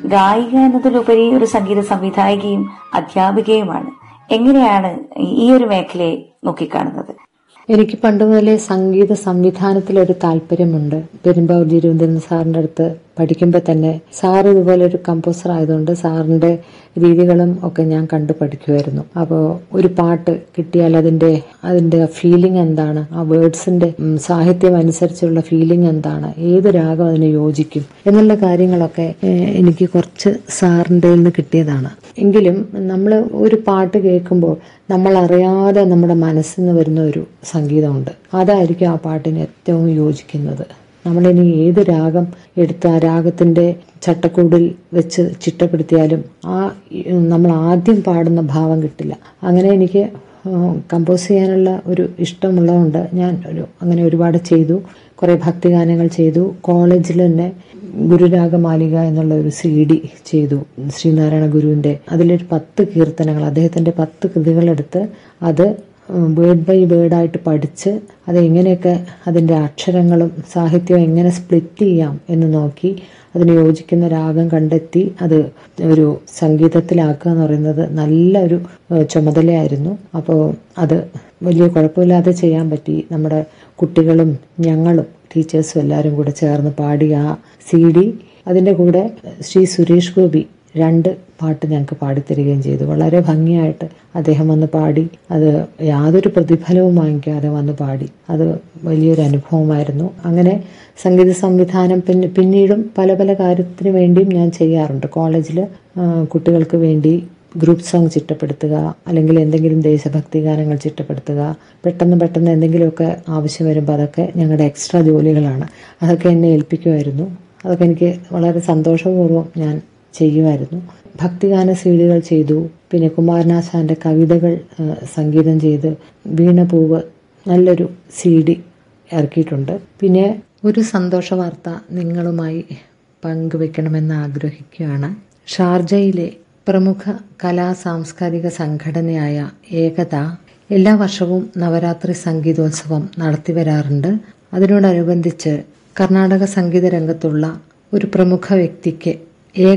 ഗായിക എന്നതിലുപരി ഒരു സംഗീത സംവിധായികയും അധ്യാപികയുമാണ് എങ്ങനെയാണ് ഈ ഒരു മേഖലയെ നോക്കിക്കാണുന്നത് എനിക്ക് പണ്ട് മുതലേ സംഗീത സംവിധാനത്തിൽ ഒരു താല്പര്യമുണ്ട് പെരുമ്പാവൂർ തിരുവനന്തപുരം സാറിന്റെ അടുത്ത് പഠിക്കുമ്പോൾ തന്നെ സാർ ഇതുപോലെ ഒരു കമ്പോസർ ആയതുകൊണ്ട് സാറിന്റെ രീതികളും ഒക്കെ ഞാൻ കണ്ടു പഠിക്കുമായിരുന്നു അപ്പോൾ ഒരു പാട്ട് കിട്ടിയാൽ അതിന്റെ അതിന്റെ ഫീലിംഗ് എന്താണ് ആ വേർഡ്സിന്റെ ഉം, സാഹിത്യം അനുസരിച്ചുള്ള ഫീലിംഗ് എന്താണ് ഏത് രാഗം അതിന് യോജിക്കും എന്നുള്ള കാര്യങ്ങളൊക്കെ ഏഹ്, എനിക്ക് കുറച്ച് സാറിൻ്റെ നിന്ന് കിട്ടിയതാണ് എങ്കിലും നമ്മൾ ഒരു പാട്ട് കേൾക്കുമ്പോൾ നമ്മൾ അറിയാതെ നമ്മുടെ മനസ്സിൽ നിന്ന് വരുന്ന ഒരു സംഗീതമുണ്ട് അതായിരിക്കും ആ പാട്ടിന് ഏറ്റവും യോജിക്കുന്നത് നമ്മളിനി ഏത് രാഗം എടുത്ത് ആ രാഗത്തിന്റെ ചട്ടക്കൂടിൽ വെച്ച് ചിട്ടപ്പെടുത്തിയാലും ആ ഉം, നമ്മൾ ആദ്യം പാടുന്ന ഭാവം കിട്ടില്ല അങ്ങനെ എനിക്ക് കമ്പോസ് ചെയ്യാനുള്ള ഒരു ഇഷ്ടമുള്ളതുകൊണ്ട് ഞാൻ ഒരു അങ്ങനെ ഒരുപാട് ചെയ്തു കുറേ ഭക്തിഗാനങ്ങൾ ചെയ്തു കോളേജിൽ തന്നെ ഗുരുരാഗമാലിക എന്നുള്ള ഒരു സി ഡി ചെയ്തു ശ്രീനാരായണ ഗുരുവിൻ്റെ അതിലൊരു പത്ത് കീർത്തനങ്ങൾ അദ്ദേഹത്തിൻ്റെ പത്ത് കൃതികളെടുത്ത് അത് വേർഡ് ബൈ വേർഡായിട്ട് പഠിച്ച് അത് എങ്ങനെയൊക്കെ അതിൻ്റെ അക്ഷരങ്ങളും സാഹിത്യവും എങ്ങനെ സ്പ്ലിറ്റ് ചെയ്യാം എന്ന് നോക്കി അതിന് യോജിക്കുന്ന രാഗം കണ്ടെത്തി അത് ഒരു സംഗീതത്തിലാക്കുക എന്ന് പറയുന്നത് നല്ലൊരു ഏഹ്, ചുമതലയായിരുന്നു അപ്പോൾ അത് വലിയ കുഴപ്പമില്ലാതെ ചെയ്യാൻ പറ്റി നമ്മുടെ കുട്ടികളും ഞങ്ങളും ടീച്ചേഴ്സും എല്ലാവരും കൂടെ ചേർന്ന് പാടി ആ സി ഡി അതിൻ്റെ കൂടെ ശ്രീ സുരേഷ് ഗോപി രണ്ട് പാട്ട് ഞങ്ങൾക്ക് പാടിത്തരികയും ചെയ്തു വളരെ ഭംഗിയായിട്ട് അദ്ദേഹം വന്ന് പാടി അത് യാതൊരു പ്രതിഫലവും വാങ്ങിക്കാതെ വന്ന് പാടി അത് വലിയൊരു അനുഭവമായിരുന്നു അങ്ങനെ സംഗീത സംവിധാനം പിന്നെ പിന്നീടും പല പല കാര്യത്തിന് വേണ്ടിയും ഞാൻ ചെയ്യാറുണ്ട് കോളേജിൽ കുട്ടികൾക്ക് വേണ്ടി ഗ്രൂപ്പ് സോങ് ചിട്ടപ്പെടുത്തുക അല്ലെങ്കിൽ എന്തെങ്കിലും ദേശഭക്തി ഗാനങ്ങൾ ചിട്ടപ്പെടുത്തുക പെട്ടെന്ന് പെട്ടെന്ന് എന്തെങ്കിലുമൊക്കെ ആവശ്യം വരുമ്പോൾ അതൊക്കെ ഞങ്ങളുടെ എക്സ്ട്രാ ജോലികളാണ് അതൊക്കെ എന്നെ ഏൽപ്പിക്കുമായിരുന്നു അതൊക്കെ എനിക്ക് വളരെ സന്തോഷപൂർവ്വം ഞാൻ ചെയ്യുമായിരുന്നു ഭക്തിഗാന സീഡികൾ ചെയ്തു പിന്നെ കുമാരനാശാന്റെ കവിതകൾ ആ, സംഗീതം ചെയ്ത് വീണപൂവ് നല്ലൊരു സി ഡി ഇറക്കിയിട്ടുണ്ട് പിന്നെ ഒരു സന്തോഷ വാർത്ത നിങ്ങളുമായി പങ്കുവെക്കണമെന്ന് ആഗ്രഹിക്കുകയാണ് ഷാർജയിലെ പ്രമുഖ കലാ സാംസ്കാരിക സംഘടനയായ ഏകത എല്ലാ വർഷവും നവരാത്രി സംഗീതോത്സവം നടത്തിവരാറുണ്ട് അതിനോടനുബന്ധിച്ച് കർണാടക സംഗീത രംഗത്തുള്ള ഒരു പ്രമുഖ വ്യക്തിക്ക്